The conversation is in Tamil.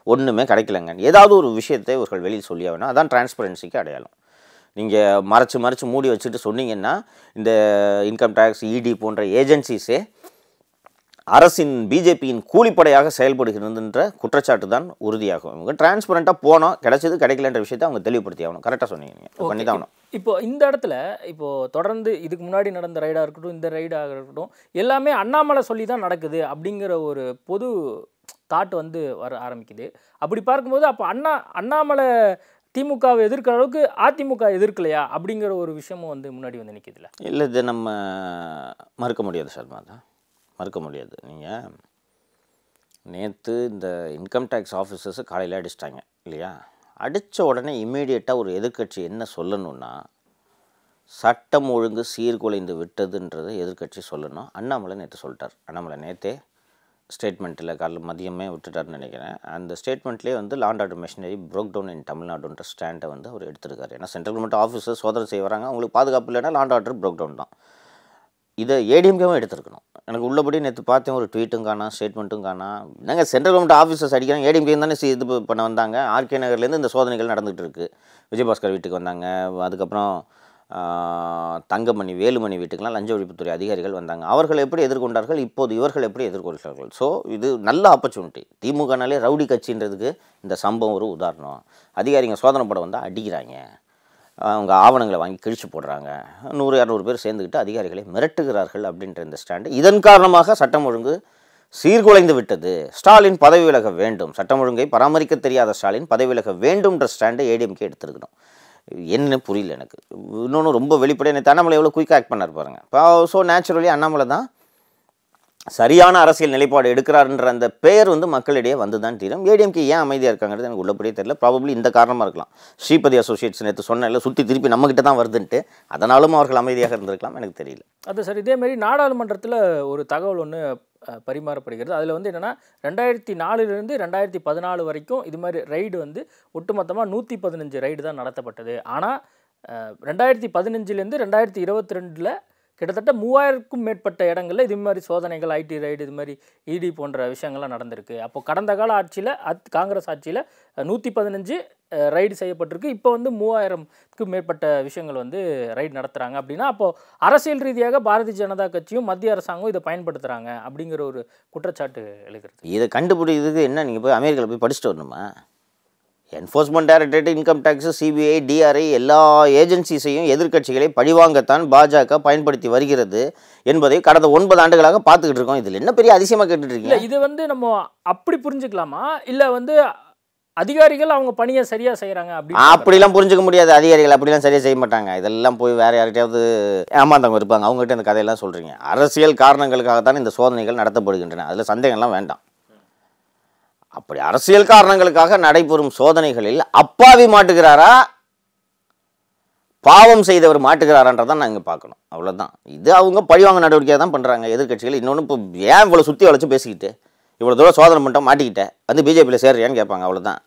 ஒன்றுமே கிடைக்கலங்க ஏதாவது ஒரு விஷயத்தை இவர்கள் வெளியில் சொல்லி வேணும் அதான் டிரான்ஸ்பரன்சிக்கு அடையாளம் நீங்கள் மறைச்சு மறைச்சு மூடி வச்சுட்டு சொன்னீங்கன்னா இந்த இன்கம் டேக்ஸ் இடி போன்ற ஏஜென்சிஸே அரசின் பிஜேபியின் கூலிப்படையாக செயல்படுகிறதுன்ற குற்றச்சாட்டு தான் உறுதியாகும் இவங்க டிரான்ஸ்பரண்ட்டாக போனோம் கிடைச்சது கிடைக்கலன்ற விஷயத்தை அவங்க தெளிவுபடுத்தி ஆகணும் கரெக்டாக சொன்னீங்க நீங்கள் பண்ணி தான் ஆகணும் இப்போ இந்த இடத்துல இப்போ தொடர்ந்து இதுக்கு முன்னாடி நடந்த ரைடாக இருக்கட்டும் இந்த ரைடாக இருக்கட்டும் எல்லாமே அண்ணாமலை சொல்லி தான் நடக்குது அப்படிங்கிற ஒரு பொது தாட் வந்து வர ஆரம்பிக்குது அப்படி பார்க்கும்போது அப்போ அண்ணா அண்ணாமலை திமுகவை எதிர்க்கிற அளவுக்கு அதிமுக எதிர்க்கலையா அப்படிங்கிற ஒரு விஷயமும் வந்து முன்னாடி வந்து நிற்கிதுல இல்லை இது நம்ம மறுக்க முடியாது சர்மா தான் மறுக்க முடியாது நீங்கள் நேற்று இந்த இன்கம் டேக்ஸ் ஆஃபீஸர்ஸை காலையில் அடிச்சிட்டாங்க இல்லையா அடித்த உடனே இம்மீடியட்டாக ஒரு எதிர்க்கட்சி என்ன சொல்லணும்னா சட்டம் ஒழுங்கு சீர்குலைந்து விட்டதுன்றதை எதிர்க்கட்சி சொல்லணும் அண்ணாமலை நேற்று சொல்லிட்டார் அண்ணாமலை நேற்றே ஸ்டேட்மெண்ட்டில் காலைல மதியமே விட்டுட்டாருன்னு நினைக்கிறேன் அந்த ஸ்டேட்மெண்ட்லேயே வந்து law and order machinery broke down in தமிழ்நாடுன்ற ஸ்டாண்டை வந்து அவர் எடுத்திருக்காரு ஏன்னா சென்ட்ரல் கவர்மெண்ட் ஆஃபீஸர் சோதனை செய்ய வராங்க அவங்களுக்கு பாதுகாப்பு இல்லைன்னா லாண்ட் ஆர்டர் ப்ரோக் டவுன் தான் இதை ஏடிஎம்கேவும் எடுத்திருக்கணும் எனக்கு உள்ளபடி நேற்று பார்த்தேன் ஒரு ட்வீட்டும் காணா ஸ்டேட்மெண்ட்டும் காணா என்னங்க சென்ட்ரல் கவர்மெண்ட் ஆஃபீஸர்ஸ் அடிக்கிறாங்க ஏடிஎம்கே தானே சி- இது பண்ண வந்தாங்க ஆர்கே நகர்லேருந்து இந்த சோதனைகள் நடந்துகிட்டு இருக்கு விஜயபாஸ்கர் வீட்டுக்கு வந்தாங்க அதுக்கப்புறம் ஆஹ், தங்கமணி வேலுமணி வீட்டுக்கெல்லாம் லஞ்ச ஒழிப்புத்துறை அதிகாரிகள் வந்தாங்க அவர்கள் எப்படி எதிர்கொண்டார்கள் இப்போது இவர்கள் எப்படி எதிர்கொள்கிறார்கள் ஸோ இது நல்ல ஆப்பர்ச்சுனிட்டி திமுகனாலே ரவுடி கட்சின்றதுக்கு இந்த சம்பவம் ஒரு உதாரணம் அதிகாரிங்க சோதனை போட வந்தால் அடிக்கிறாங்க அவங்க ஆவணங்களை வாங்கி கிழிச்சு போடுறாங்க நூறு இரநூறு பேர் சேர்ந்துக்கிட்டு அதிகாரிகளை மிரட்டுகிறார்கள் அப்படின்ற இந்த ஸ்டாண்டு இதன் காரணமாக சட்டம் ஒழுங்கு சீர்குலைந்து விட்டது ஸ்டாலின் பதவி விலக வேண்டும் சட்டம் ஒழுங்கை பராமரிக்க தெரியாத ஸ்டாலின் பதவி விலக வேண்டும்ன்ற ஸ்டாண்டை ஏடிஎம்கே எடுத்திருக்கணும் என்ன புரியல எனக்கு இன்னொன்று ரொம்ப வெளிப்படையாக நேற்று அண்ணாமலை எவ்வளோ குயிக்காக ஆக்ட் பண்ணார் பாருங்க இப்போ ஸோ நேச்சுரலி அண்ணாமலை தான் சரியான அரசியல் நிலைப்பாடு எடுக்கிறாருன்ற அந்த பெயர் வந்து மக்களிடையே வந்து தான் தீரும் ஏடிஎம்கே ஏன் அமைதியாக இருக்காங்கிறது எனக்கு உள்ளபடியே தெரியல ப்ராபப்ளி இந்த காரணமாக இருக்கலாம் ஸ்ரீபதி அசோசியேட்ஸ் நேற்று சொன்னேன்ல சுற்றி திருப்பி நம்மக்கிட்ட தான் வருதுன்ட்டு அதனாலும் அவர்கள் அமைதியாக இருந்திருக்கலாம் எனக்கு தெரியல அது சார் இதே மாதிரி நாடாளுமன்றத்தில் ஒரு தகவல் ஒன்று பரிமாறப்படுகிறது அதில் வந்து என்னென்னா ரெண்டாயிரத்தி நாலுலேருந்து ரெண்டாயிரத்தி பதினாலு வரைக்கும் இது மாதிரி ரைடு வந்து ஒட்டுமொத்தமாக நூற்றி பதினஞ்சு ரைடு தான் நடத்தப்பட்டது ஆனால் ரெண்டாயிரத்தி பதினஞ்சுலேருந்து ரெண்டாயிரத்தி இருபத்தி ரெண்டில் கிட்டத்தட்ட மூவாயிரக்கும் மேற்பட்ட இடங்களில் இது மாதிரி சோதனைகள் ஐடி ரைடு இது மாதிரி இடி போன்ற விஷயங்கள்லாம் நடந்திருக்கு அப்போ கடந்த கால ஆட்சியில் அத் காங்கிரஸ் ஆட்சியில் நூற்றி பதினஞ்சு ரைடு செய்யப்பட்டிருக்கு இப்போ வந்து மூவாயிரம்க்கு மேற்பட்ட விஷயங்கள் வந்து ரைடு நடத்துகிறாங்க அப்படின்னா அப்போது அரசியல் ரீதியாக பாரதிய ஜனதா கட்சியும் மத்திய அரசாங்கம் இதை பயன்படுத்துகிறாங்க அப்படிங்கிற ஒரு குற்றச்சாட்டு எழுகிறது இதை கண்டுபிடிக்கிறதுக்கு என்ன நீங்கள் போய் அமெரிக்காவில் போய் படிச்சுட்டு வரணுமா enforcement directorate income tax CBI DRI எல்லா ஏஜென்சிஸையும் எதிர்க்கட்சிகளை பழிவாங்கத்தான் பாஜக பயன்படுத்தி வருகிறது என்பதை கடந்த ஒன்பது ஆண்டுகளாக பார்த்துக்கிட்டு இருக்கோம் இதில் என்ன பெரிய அதிசயமாக கேட்டுட்டு இல்லை இருக்கீங்க இது வந்து நம்ம அப்படி புரிஞ்சுக்கலாமா இல்லை வந்து அதிகாரிகள் அவங்க பணியை சரியாக செய்கிறாங்க அப்படி அப்படிலாம் புரிஞ்சுக்க முடியாது அதிகாரிகள் அப்படிலாம் சரியாக செய்ய மாட்டாங்க இதெல்லாம் போய் வேற யார்கிட்டயாவது ஏமாந்தவங்க இருப்பாங்க அவங்ககிட்ட இந்த கதையெல்லாம் சொல்கிறீங்க அரசியல் காரணங்களுக்காகத்தான் இந்த சோதனைகள் நடத்தப்படுகின்றன அதில் சந்தேகம்லாம் வேண்டாம் அப்படி அரசியல் காரணங்களுக்காக நடைபெறும் சோதனைகளில் அப்பாவி மாட்டுகிறாரா பாவம் செய்தவர் மாட்டுகிறாரான்றதான் நாங்கள் பார்க்கணும் அவ்வளவுதான் இது அவங்க பழிவாங்க நடவடிக்கையாக தான் பண்ணுறாங்க எதிர்க்கட்சிகள் இன்னொன்று இப்போ ஏன் இவ்வளோ சுற்றி வளைச்சு பேசிக்கிட்டு இவ்வளோ தூரம் சோதனை பண்ணிட்டோம் மாட்டிக்கிட்டேன் வந்து பிஜேபியில் சேர்றியான்னு கேட்பாங்க அவ்வளவுதான்